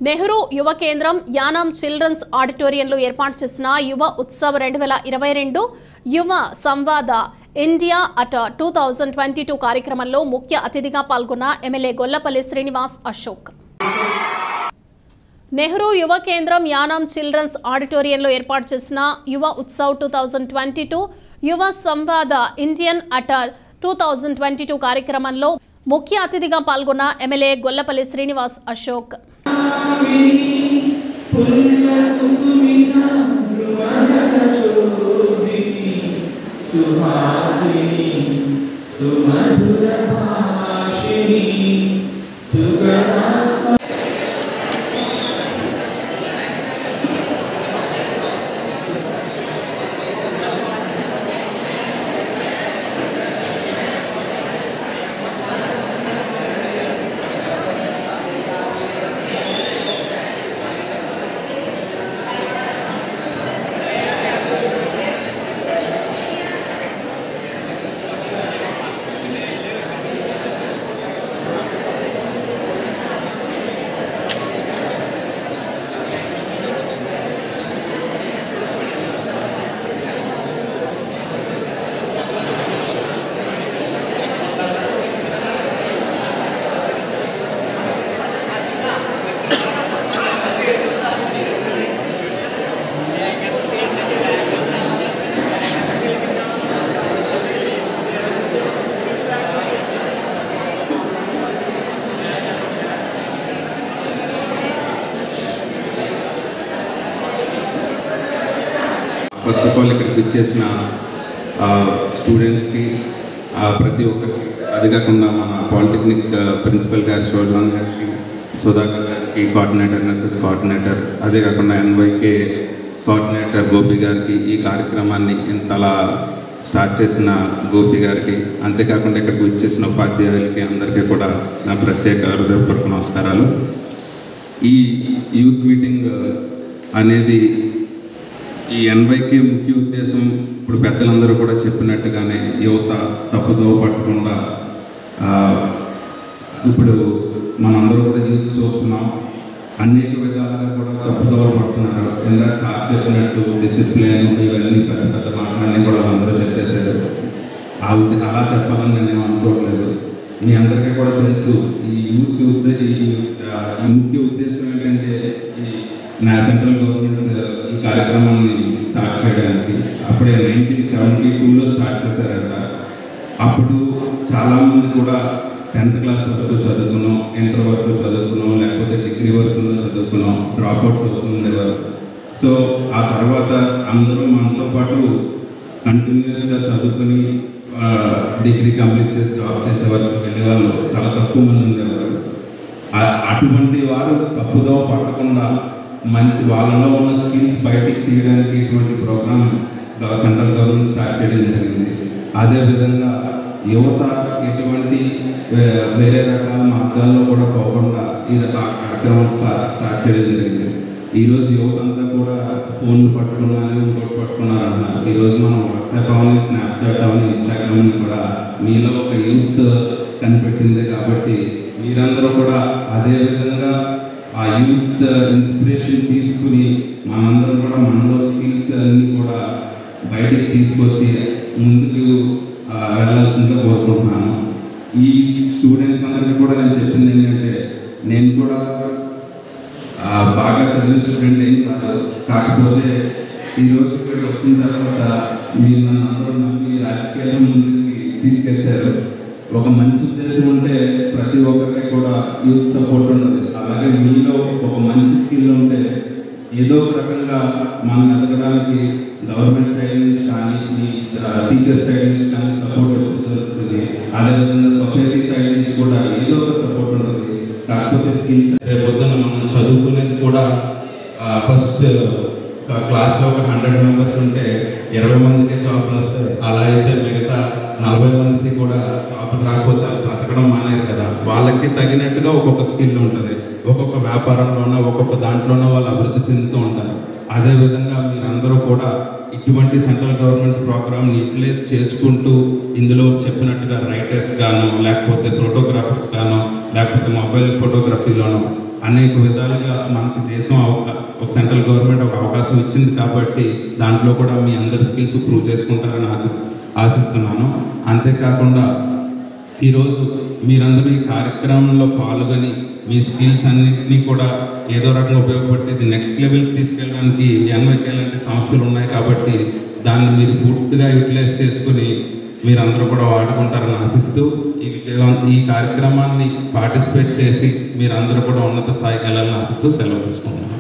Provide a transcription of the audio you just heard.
Nehru Yuva Kendra Yanam children's ఆడిటోరియంలో ఏర్పాటు చేసిన యువ ఉత్సవ్ రెండు వేల ఇరవై రెండు Yuva Samvad India at two thousand twenty two కార్యక్రమంలో ముఖ్య అతిథిగా పాల్గొన్న ఎమ్మెల్యే గొల్లపల్లి శ్రీనివాస్ అశోక్ నెహ్రూ యువ కేంద్రం యానాం చిల్డ్రన్స్ ఆడిటోరియంలో ఏర్పాటు చేసిన Yuva Utsav two thousand twenty two Yuva Samvad Indian at two thousand twenty two కార్యక్రమంలో ముఖ్య అతిథిగా పాల్గొన్న MLA Gollapalli Srinivas Ashok first of all ఇక్కడికి వచ్చేసిన స్టూడెంట్స్కి ప్రతి ఒక్కరికి అది కాకుండా మన పాలిటెక్నిక్ ప్రిన్సిపల్ గారి షోజాన్ గారికి సుధాకర్ గారికి కోఆర్డినేటర్ నర్సెస్ కోఆర్డినేటర్ అదే కాకుండా ఎన్వైకే కోఆర్డినేటర్ గోపి గారికి ఈ కార్యక్రమాన్ని ఇంతలా స్టార్ట్ చేసిన గోపి గారికి అంతేకాకుండా ఇక్కడికి వచ్చేసిన ఉపాధ్యాయులకి అందరికీ కూడా నా ప్రత్యేక హృదయపూర్వక నమస్కారాలు ఈ యూత్ మీటింగ్ అనేది ఈ ఎన్వైకి ముఖ్య ఉద్దేశం ఇప్పుడు పెద్దలందరూ కూడా చెప్పినట్టుగానే యువత తప్పుదోవ పట్టకుండా ఆ, ఇప్పుడు మనందరూ కూడా యూత్ చూస్తున్నాం అనేక విధాలుగా కూడా తప్పుదోవ పడుతున్నారు ఇందాక సార్ చెప్పినట్టు డిసిప్లిన్ ఇవన్నీ పెద్ద పెద్ద మాటలన్నీ కూడా వాళ్ళందరూ చెప్పేశారు ఆ ఉద్ద- అలా చెప్పాలని నేను అనుకోవట్లేదు మీ అందరికీ కూడా తెలుసు ఈ యూత్ ఉద్దే ఈ ఆ, ఈ ముఖ్య ఉద్దేశం ఏంటంటే ఈ నా సెంట్రల్ గవర్నమెంట్ ఈ కార్యక్రమాన్ని స్టార్ట్ చేయడానికి అప్పుడే నైన్టీన్ సెవెంటీ టూలో స్టార్ట్ చేశారట అప్పుడు చాలామంది కూడా టెన్త్ క్లాస్ వరకు చదువుకున్నాం ఇంటర్ వరకు చదువుకున్నాం లేకపోతే డిగ్రీ వరకు చదువుకున్నాం డ్రాప్ అవుట్స్ అవుతుండేవారు సో ఆ తర్వాత అందరూ మనతో పాటు కంటిన్యూస్గా చదువుకుని ఆ, డిగ్రీ కంప్లీట్ చేసి జాబ్ చేసే వరకు వెళ్ళే వాళ్ళు చాలా తక్కువ మంది ఉండేవారు ఆ- అటువంటి వారు తప్పుదోవ పడకుండా మంచి వాళ్ళలో ఉన్న స్కిల్స్ బయటికి తీయడానికి ఇటువంటి ప్రోగ్రామ్ సెంట్రల్ గవర్నమెంట్ స్టార్ట్ చేయడం జరిగింది అదేవిధంగా యువత ఎటువంటి వే- వేరే రకాల మార్గాల్లో కూడా పోకుండా ఈ ఆ కార్యక్రమం స్టార్ట్ స్టార్ట్ చేయడం జరిగింది ఈరోజు యువత అంతా కూడా ఫోన్ పట్టుకున్నాను ఇంకోటి పట్టుకున్నారు అన్నారు ఈరోజు మనం వాట్సాప్ అవని స్నాప్చాట్ అవని ఇన్స్టాగ్రామ్ కూడా మీలో ఒక యూత్ కనిపెట్టిందే కాబట్టి మీరందరూ కూడా అదే విధంగా ఆ యూత్ ఇన్స్పిరేషన్ తీసుకుని మనందరం కూడా మనలో స్కిల్స్ అన్నీ కూడా బయటికి తీసుకొచ్చి ముందుకు ఆ, వెళ్ళాల్సిందిగా కోరుకుంటున్నాను ఈ స్టూడెంట్స్ అందరికీ కూడా నేను చెప్పింది ఏంటంటే నేను కూడా ఆ, బాగా చదివిన స్టూడెంట్ ఏం కాదు కాకపోతే ఈరోజు ఇక్కడికి వచ్చిన తర్వాత మీరు నన్ను అందరూ నమ్మి రాజకీయాల ముందుకి తీసుకొచ్చారు ఒక మంచి ఉద్దేశం ఉంటే ప్రతి ఒక్కరికి కూడా యూత్ సపోర్ట్ ఉన్నది అలాగే మీలో ఒక మంచి స్కిల్ ఉంటే ఏదో ఒక రకంగా మనం ఎదగడానికి గవర్నమెంట్ సైడ్ నుంచి కానీ మీ టీచర్స్ సైడ్ నుంచి కానీ సపోర్ట్ దొరుకుతుంది అదేవిధంగా సొసైటీ సైడ్ నుంచి కూడా ఏదో ఒక సపోర్ట్ ఉంటుంది కాకపోతే స్కిల్స్ రేపొద్దున మనం చదువుకునేది కూడా ఫస్ట్ క్లాస్లో ఒక హండ్రెడ్ మెంబర్స్ ఉంటే ఇరవై మందికే జాబ్లు వస్తాయి అలా అయితే మిగతా నలభై మందికి కూడా జాబ్ రాకపోతే వాళ్ళు బ్రతకడం మానేది కదా వాళ్ళకి తగినట్టుగా ఒక్కొక్క స్కిల్ ఉంటుంది ఒక్కొక్క వ్యాపారంలోనో ఒక్కొక్క దాంట్లోనో వాళ్ళు అభివృద్ధి చెందుతూ ఉంటారు అదేవిధంగా మీరందరూ కూడా ఇటువంటి సెంట్రల్ గవర్నమెంట్స్ ప్రోగ్రామ్ని యూటిలైజ్ చేసుకుంటూ ఇందులో చెప్పినట్టుగా రైటర్స్ గాను లేకపోతే ఫోటోగ్రాఫర్స్ గాను లేకపోతే మొబైల్ ఫోటోగ్రఫీలోనో అనేక విధాలుగా మనకి దేశం అవకా ఒక సెంట్రల్ గవర్నమెంట్ ఒక అవకాశం ఇచ్చింది కాబట్టి దాంట్లో కూడా మీ అందరి స్కిల్స్ ప్రూవ్ చేసుకుంటారని ఆశి ఆశిస్తున్నాను అంతేకాకుండా ఈరోజు మీరందరూ ఈ కార్యక్రమంలో పాల్గొని మీ స్కిల్స్ అన్నింటినీ కూడా ఏదో రకంగా ఉపయోగపడితే ఇది నెక్స్ట్ లెవెల్కి తీసుకెళ్ళడానికి ఎన్వైకే లాంటి సంస్థలు ఉన్నాయి కాబట్టి దాన్ని మీరు పూర్తిగా యూటిలైజ్ చేసుకుని మీరందరూ కూడా వాడుకుంటారని ఆశిస్తూ ఈ విజయవం ఈ కార్యక్రమాన్ని పార్టిసిపేట్ చేసి మీరందరూ కూడా ఉన్నత స్థాయికి వెళ్ళాలని ఆశిస్తూ సెలవు తీసుకుంటున్నాను